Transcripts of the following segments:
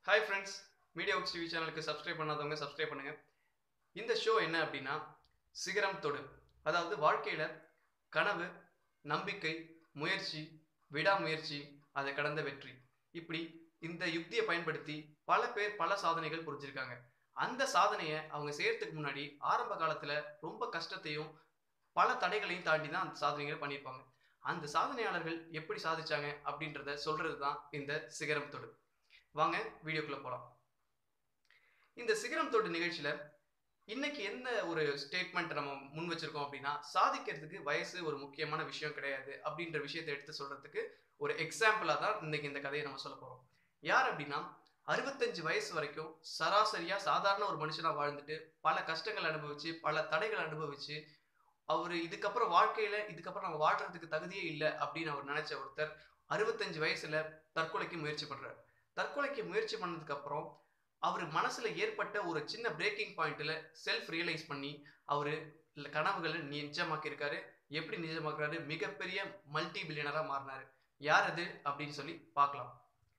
hi friends Media Works TV சேனலுக்கு subscribe பண்ணாதவங்க subscribe பண்ணுங்க இந்த ஷோ என்ன அப்படின்னா சிகரம் தொடு அதாவது வாழ்க்கையில கனவு நம்பிக்கை முயற்சி விடாமுயற்சி அதை கடந்த வெற்றி இப்படி இந்த யுக்தியை பயன்படுத்தி பல பேர் பல சாதனைகள் புரிஞ்சிருக்காங்க அந்த சாதனையை அவங்க செய்யறதுக்கு முன்னாடி ஆரம்ப காலத்துல ரொம்ப கஷ்டத்தையும் பல தடைகளையும் தாண்டி தான் அந்த சாதனைகளை பண்ணியிருப்பாங்க அந்த சாதனையாளர்கள் எப்படி சாதிச்சாங்க அப்படின்றத சொல்றது தான் இந்த சிகரம் தொடு வாங்க வீடியோக்குள்ள போலாம் இந்த சிகரம் தொடு நிகழ்ச்சியில இன்னைக்கு என்ன ஒரு ஸ்டேட்மெண்ட் நம்ம முன் வச்சிருக்கோம் அப்படின்னா சாதிக்கிறதுக்கு வயசு ஒரு முக்கியமான விஷயம் கிடையாது அப்படின்ற விஷயத்தை எடுத்து சொல்றதுக்கு ஒரு எக்ஸாம்பிளா தான் இன்னைக்கு இந்த கதையை நம்ம சொல்ல போறோம் யார் அப்படின்னா அறுபத்தஞ்சு வயசு வரைக்கும் சராசரியா சாதாரண ஒரு மனுஷனா வாழ்ந்துட்டு பல கஷ்டங்கள் அனுபவிச்சு பல தடைகள் அனுபவிச்சு அவர் இதுக்கப்புறம் வாழ்க்கையில இதுக்கப்புறம் நம்ம வாழ்றதுக்கு தகுதியே இல்லை அப்படின்னு அவர் நினைச்ச ஒருத்தர் அறுபத்தஞ்சு வயசுல தற்கொலைக்கு முயற்சி பண்றாரு தற்கொலைக்கு முயற்சி பண்ணதுக்கு அப்புறம் அவர் மனசுல ஏற்பட்ட ஒரு சின்ன பிரேக்கிங் பாயிண்ட்ல செல்ஃப் ரியலைஸ் பண்ணி அவரு கனவுகளை நிஜமாக்கியிருக்காரு எப்படி நிஜமாக்குறாரு மிகப்பெரிய மல்டி பில்லியனரா மாறினாரு யார் அது அப்படின்னு சொல்லி பார்க்கலாம்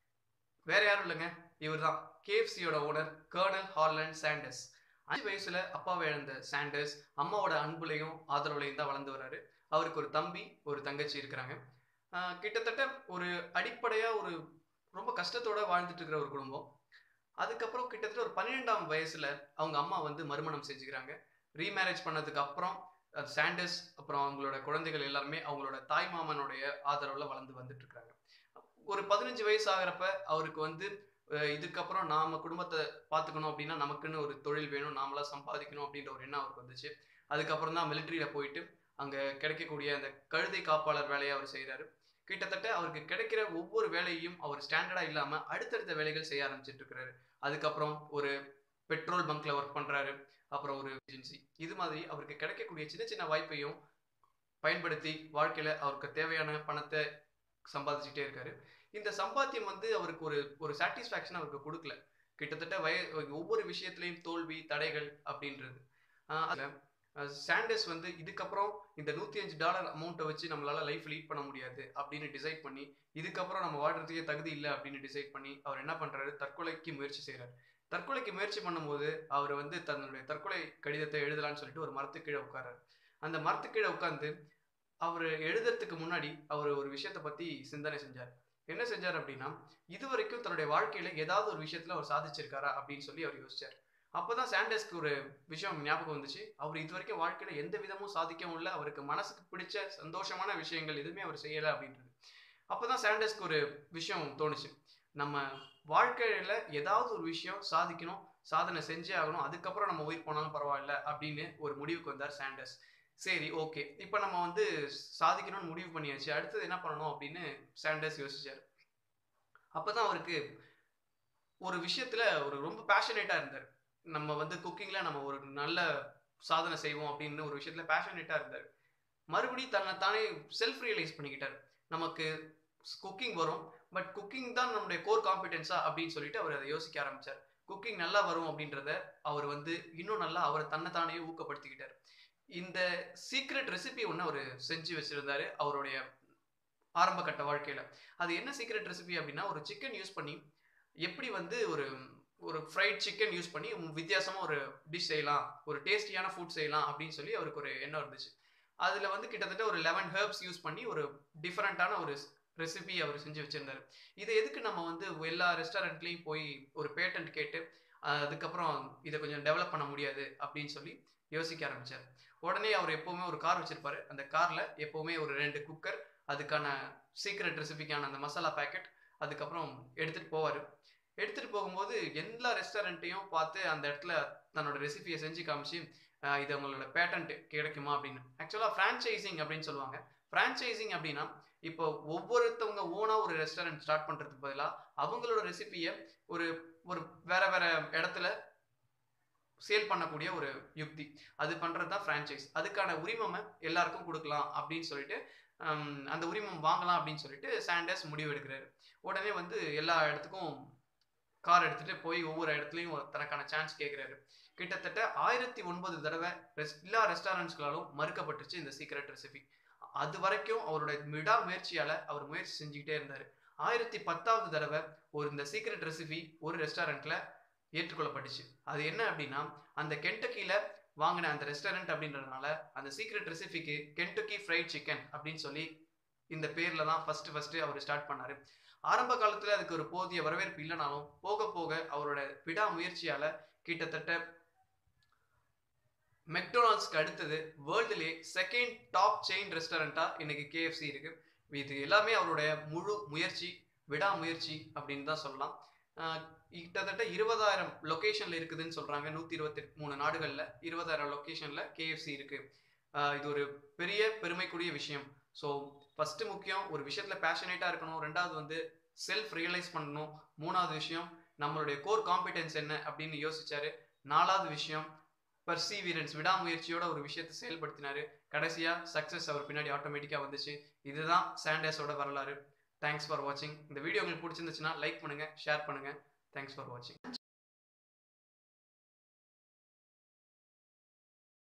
வேற யாரும் இல்லைங்க இவர் தான் கேஎஃப்சியோட ஓனர் கர்னல் ஹார்லண்ட் சாண்டர்ஸ் அஞ்சு வயசுல அப்பாவை இழந்த சாண்டர்ஸ் அம்மாவோட அன்புலையும் ஆதரவுலையும் தான் வளர்ந்து வர்றாரு அவருக்கு ஒரு தம்பி ஒரு தங்கச்சி இருக்கிறாங்க ஆஹ் கிட்டத்தட்ட ஒரு அடிப்படையா ஒரு ரொம்ப கஷ்டத்தோட வாழ்ந்துட்டு இருக்கிற ஒரு குடும்பம் அதுக்கப்புறம் கிட்டத்தட்ட ஒரு பன்னிரெண்டாம் வயசுல அவங்க அம்மா வந்து மறுமணம் செஞ்சுக்கிறாங்க ரீமேரேஜ் பண்ணதுக்கு அப்புறம் அஹ் சாண்டர்ஸ் அப்புறம் அவங்களோட குழந்தைகள் எல்லாருமே அவங்களோட தாய் மாமனுடைய ஆதரவுல வளர்ந்து வந்துட்டு இருக்காங்க ஒரு பதினஞ்சு வயசு ஆகிறப்ப அவருக்கு வந்து அஹ் இதுக்கப்புறம் நாம குடும்பத்தை பார்த்துக்கணும் அப்படின்னா நமக்குன்னு ஒரு தொழில் வேணும் நாமளா சம்பாதிக்கணும் அப்படின்ற ஒரு எண்ணம் அவருக்கு வந்துச்சு அதுக்கப்புறம் தான் மிலிட்ரியில போயிட்டு அங்க கிடைக்கக்கூடிய அந்த கழுதை காப்பாளர் வேலையை அவர் செய்யறாரு கிட்டத்தட்ட அவருக்கு கிடைக்கிற ஒவ்வொரு வேலையையும் அவர் ஸ்டாண்டர்டா இல்லாம அடுத்தடுத்த வேலைகள் செய்ய ஆரம்பிச்சிட்டு இருக்கிறாரு அதுக்கப்புறம் ஒரு பெட்ரோல் பங்க்ல ஒர்க் பண்றாரு அப்புறம் ஒரு ஏஜென்சி இது மாதிரி அவருக்கு கிடைக்கக்கூடிய சின்ன சின்ன வாய்ப்பையும் பயன்படுத்தி வாழ்க்கையில அவருக்கு தேவையான பணத்தை சம்பாதிச்சுட்டே இருக்காரு இந்த சம்பாத்தியம் வந்து அவருக்கு ஒரு ஒரு சாட்டிஸ்ஃபேக்ஷன் அவருக்கு கொடுக்கல கிட்டத்தட்ட வய ஒவ்வொரு விஷயத்திலையும் தோல்வி தடைகள் அப்படின்றது ஆஹ் அதுல சாண்டர்ஸ் வந்து இதுக்கப்புறம் இந்த நூத்தி அஞ்சு டாலர் அமௌண்ட்டை வச்சு நம்மளால லைஃப் லீட் பண்ண முடியாது அப்படின்னு டிசைட் பண்ணி இதுக்கப்புறம் நம்ம வாழ்றதுக்கே தகுதி இல்லை அப்படின்னு டிசைட் பண்ணி அவர் என்ன பண்றாரு தற்கொலைக்கு முயற்சி செய்யறாரு தற்கொலைக்கு முயற்சி பண்ணும்போது அவர் வந்து தன்னுடைய தற்கொலை கடிதத்தை எழுதலாம்னு சொல்லிட்டு ஒரு மரத்து கீழே உட்காராரு அந்த மரத்து கீழே உட்காந்து அவர் எழுதுறதுக்கு முன்னாடி அவர் ஒரு விஷயத்தை பத்தி சிந்தனை செஞ்சார் என்ன செஞ்சார் அப்படின்னா இது வரைக்கும் தன்னுடைய வாழ்க்கையில ஏதாவது ஒரு விஷயத்துல அவர் சாதிச்சிருக்காரா அப்படின்னு சொல்லி அவர் யோசிச்சார் அப்பதான் சாண்டர்ஸ்க்கு ஒரு விஷயம் ஞாபகம் வந்துச்சு அவர் இது வரைக்கும் வாழ்க்கையில எந்த விதமும் சாதிக்கவும் இல்லை அவருக்கு மனசுக்கு பிடிச்ச சந்தோஷமான விஷயங்கள் எதுவுமே அவர் செய்யல அப்படின்றது அப்பதான் சாண்டர்ஸ்க்கு ஒரு விஷயம் தோணுச்சு நம்ம வாழ்க்கையில ஏதாவது ஒரு விஷயம் சாதிக்கணும் சாதனை செஞ்சே ஆகணும் அதுக்கப்புறம் நம்ம உயிர் போனாலும் பரவாயில்ல அப்படின்னு ஒரு முடிவுக்கு வந்தார் சாண்டர்ஸ் சரி ஓகே இப்போ நம்ம வந்து சாதிக்கணும்னு முடிவு பண்ணியாச்சு அடுத்தது என்ன பண்ணணும் அப்படின்னு சாண்டர்ஸ் யோசிச்சார் அப்பதான் அவருக்கு ஒரு விஷயத்துல ஒரு ரொம்ப பேஷனேட்டா இருந்தார் நம்ம வந்து குக்கிங்ல நம்ம ஒரு நல்ல சாதனை செய்வோம் அப்படின்னு ஒரு விஷயத்துல பேஷனேட்டா இருந்தார் மறுபடியும் தன்னை தானே செல்ஃப் ரியலைஸ் பண்ணிக்கிட்டார் நமக்கு குக்கிங் வரும் பட் குக்கிங் தான் நம்மளுடைய கோர் காம்பிடென்ஸா அப்படின்னு சொல்லிட்டு அவர் அதை யோசிக்க ஆரம்பிச்சார் குக்கிங் நல்லா வரும் அப்படின்றத அவர் வந்து இன்னும் நல்லா அவரை தன்னைத்தானே ஊக்கப்படுத்திக்கிட்டார் இந்த சீக்ரெட் ரெசிபி ஒன்று அவர் செஞ்சு வச்சிருந்தாரு அவருடைய ஆரம்ப கட்ட வாழ்க்கையில அது என்ன சீக்ரெட் ரெசிபி அப்படின்னா ஒரு சிக்கன் யூஸ் பண்ணி எப்படி வந்து ஒரு ஒரு ஃப்ரைட் சிக்கன் யூஸ் பண்ணி வித்தியாசமா ஒரு டிஷ் செய்யலாம் ஒரு டேஸ்டியான ஃபுட் செய்யலாம் அப்படின்னு சொல்லி அவருக்கு ஒரு எண்ணம் இருந்துச்சு அதுல வந்து கிட்டத்தட்ட ஒரு லெவன் ஹெர்ப்ஸ் யூஸ் பண்ணி ஒரு டிஃப்ரெண்டான ஒரு ரெசிபி அவர் செஞ்சு வச்சிருந்தாரு இது எதுக்கு நம்ம வந்து எல்லா ரெஸ்டாரண்ட்லயும் போய் ஒரு பேட்டன்ட் கேட்டு அதுக்கப்புறம் இதை கொஞ்சம் டெவலப் பண்ண முடியாது அப்படின்னு சொல்லி யோசிக்க ஆரம்பிச்சார் உடனே அவர் எப்பவுமே ஒரு கார் வச்சிருப்பாரு அந்த கார்ல எப்பவுமே ஒரு ரெண்டு குக்கர் அதுக்கான சீக்ரெட் ரெசிபிக்கான அந்த மசாலா பேக்கெட் அதுக்கப்புறம் எடுத்துட்டு போவாரு எடுத்துட்டு போகும்போது எல்லா ரெஸ்டாரண்ட்டையும் பார்த்து அந்த இடத்துல தன்னோட ரெசிபியை செஞ்சு காமிச்சு இது அவங்களோட பேட்டன்ட் கிடைக்குமா அப்படின்னு ஆக்சுவலாக ஃப்ரான்ச்சைசிங் அப்படின்னு சொல்லுவாங்க ஃப்ரான்ச்சைசிங் அப்படின்னா இப்போ ஒவ்வொருத்தவங்க ஓனா ஒரு ரெஸ்டாரண்ட் ஸ்டார்ட் பண்றதுக்கு பதிலாக அவங்களோட ரெசிபியை ஒரு ஒரு வேற வேற இடத்துல சேல் பண்ணக்கூடிய ஒரு யுக்தி அது பண்றது தான் ஃப்ரான்ச்சைஸ் அதுக்கான உரிமமை எல்லாருக்கும் கொடுக்கலாம் அப்படின்னு சொல்லிட்டு அந்த உரிமம் வாங்கலாம் அப்படின்னு சொல்லிட்டு சாண்டர்ஸ் முடிவு எடுக்கிறாரு உடனே வந்து எல்லா இடத்துக்கும் கார் எடுத்துட்டு போய் ஒவ்வொரு இடத்துலையும் தனக்கான சான்ஸ் கேட்குறாரு கிட்டத்தட்ட ஆயிரத்தி ஒன்பது தடவை எல்லா ரெஸ்டாரண்ட்ஸ்களாலும் மறுக்கப்பட்டுச்சு இந்த சீக்ரெட் ரெசிபி அது வரைக்கும் அவரோட விடா முயற்சியால அவர் முயற்சி செஞ்சுக்கிட்டே இருந்தாரு ஆயிரத்தி பத்தாவது தடவை ஒரு இந்த சீக்ரெட் ரெசிபி ஒரு ரெஸ்டாரண்ட்ல ஏற்றுக்கொள்ளப்பட்டுச்சு அது என்ன அப்படின்னா அந்த கென்டக்கில வாங்கின அந்த ரெஸ்டாரண்ட் அப்படின்றதுனால அந்த சீக்ரெட் ரெசிபிக்கு கென்டக்கி ஃப்ரைட் சிக்கன் அப்படின்னு சொல்லி இந்த பேர்ல தான் ஃபர்ஸ்ட் ஃபர்ஸ்ட் அவர் ஸ்டார்ட் பண்ணாரு ஆரம்ப காலத்துல அதுக்கு ஒரு போதிய வரவேற்பு இல்லைனாலும் போக போக அவரோட விடா முயற்சியால கிட்டத்தட்ட மெக்டொனால்ட்ஸ்க்கு அடுத்தது வேர்ல்டுலே செகண்ட் டாப் செயின் ரெஸ்டாரண்டா இன்னைக்கு கேஎஃப்சி இருக்கு இது எல்லாமே அவருடைய முழு முயற்சி விடாமுயற்சி அப்படின்னு தான் சொல்லலாம் ஆஹ் கிட்டத்தட்ட இருபதாயிரம் லொகேஷன்ல இருக்குதுன்னு சொல்றாங்க நூத்தி இருபத்தி மூணு நாடுகள்ல இருபதாயிரம் லொகேஷன்ல கேஎஃப்சி இருக்கு ஆஹ் இது ஒரு பெரிய பெருமைக்குரிய விஷயம் ஸோ ஃபர்ஸ்ட் முக்கியம் ஒரு விஷயத்துல பேஷனேட்டா இருக்கணும் ரெண்டாவது வந்து செல்ஃப் ரியலைஸ் பண்ணணும் மூணாவது விஷயம் நம்மளுடைய கோர் காம்பிடன்ஸ் என்ன அப்படின்னு யோசிச்சாரு நாலாவது விஷயம் பர்சீவியரன்ஸ் விடாமுயற்சியோட ஒரு விஷயத்தை செயல்படுத்தினாரு கடைசியா சக்சஸ் அவர் பின்னாடி ஆட்டோமேட்டிக்கா வந்துச்சு இதுதான் சாண்டர்ஸோட வரலாறு தேங்க்ஸ் ஃபார் வாட்சிங் இந்த வீடியோ உங்களுக்கு பிடிச்சிருந்துச்சுன்னா லைக் பண்ணுங்க ஷேர் பண்ணுங்க தேங்க்ஸ் ஃபார் வாட்சிங்